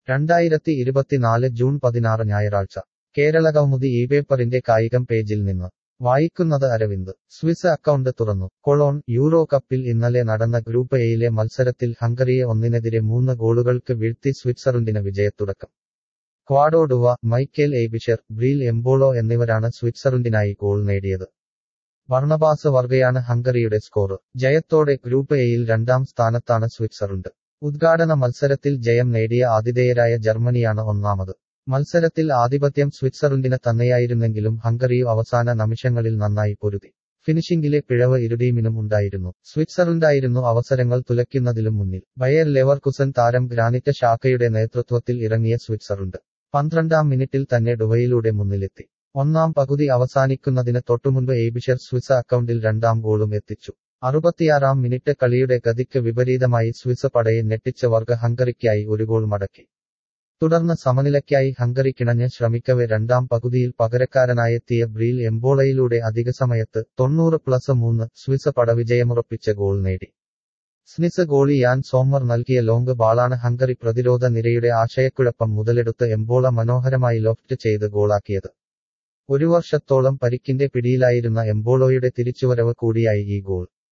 രണ്ടായിരത്തി ഇരുപത്തിനാല് ജൂൺ പതിനാറ് ഞായറാഴ്ച കേരളകൗമുദി ഈ പേപ്പറിന്റെ കായികം പേജിൽ നിന്ന് വായിക്കുന്നത് അരവിന്ദ് സ്വിസ് അക്കൗണ്ട് തുറന്നു കൊളോൺ യൂറോ കപ്പിൽ ഇന്നലെ നടന്ന ഗ്രൂപ്പ് എയിലെ മത്സരത്തിൽ ഹംഗറിയെ ഒന്നിനെതിരെ മൂന്ന് ഗോളുകൾക്ക് വീഴ്ത്തി സ്വിറ്റ്സർലൻഡിന് വിജയത്തുടക്കം Kwadwo Duah Michael Aebischer Breel Embolo എന്നിവരാണ് സ്വിറ്റ്സർലൻഡിനായി ഗോൾ നേടിയത് ബർണബാസ് വർഗയാണ് ഹംഗറിയുടെ സ്കോർ ജയത്തോടെ ഗ്രൂപ്പ് എയിൽ രണ്ടാം സ്ഥാനത്താണ് സ്വിറ്റ്സർലൻഡ് ഉദ്ഘാടന മത്സരത്തിൽ ജയം നേടിയ ആതിഥേയരായ ജർമ്മനിയാണ് ഒന്നാമത് മത്സരത്തിൽ ആധിപത്യം സ്വിറ്റ്സർലൻഡിന് തന്നെയായിരുന്നെങ്കിലും ഹംഗറിയു അവസാന നിമിഷങ്ങളിൽ നന്നായി പൊരുതി ഫിനിഷിംഗിലെ പിഴവ് ഇരു ടീമിനും ഉണ്ടായിരുന്നു സ്വിറ്റ്സർലൻഡായിരുന്നു അവസരങ്ങൾ തുലയ്ക്കുന്നതിലും മുന്നിൽ ബയർ ലെവർകുസൻ താരം ഗ്രാനിറ്റ ഷാക്കയുടെ നേതൃത്വത്തിൽ ഇറങ്ങിയ സ്വിറ്റ്സർലൻഡ് പന്ത്രണ്ടാം മിനിറ്റിൽ തന്നെ ഡുബൈയിലൂടെ മുന്നിലെത്തി ഒന്നാം പകുതി അവസാനിക്കുന്നതിന് തൊട്ടുമുൻപ് എയ്ബിഷർ സ്വിസ് അക്കൗണ്ടിൽ രണ്ടാം ഗോളും എത്തിച്ചു അറുപത്തിയാറാം മിനിറ്റ് കളിയുടെ ഗതിക്ക് വിപരീതമായി സ്വിസ് പടയെ ഞെട്ടിച്ച വർഗ ഹംഗറിക്കായി ഒരു ഗോൾ മടക്കി തുടർന്ന് സമനിലയ്ക്കായി ഹംഗറി കിണഞ്ഞ് ശ്രമിക്കവെ രണ്ടാം പകുതിയിൽ പകരക്കാരനായെത്തിയ ബ്രീൽ എംബോളയിലൂടെ അധികസമയത്ത് തൊണ്ണൂറ് പ്ലസ് മൂന്ന് സ്വിസ് പട വിജയമുറപ്പിച്ച ഗോൾ നേടി സ്നിസ് ഗോളി യാൻ സോമർ നൽകിയ ലോങ് ബാളാണ് ഹംഗറി പ്രതിരോധ നിരയുടെ ആശയക്കുഴപ്പം മുതലെടുത്ത് എംബോള മനോഹരമായി ലോഫ്റ്റ് ചെയ്ത് ഗോളാക്കിയത് ഒരു വർഷത്തോളം പരിക്കിന്റെ പിടിയിലായിരുന്ന എംബോളോയുടെ തിരിച്ചുവരവ് കൂടിയായി ഈ ഗോൾ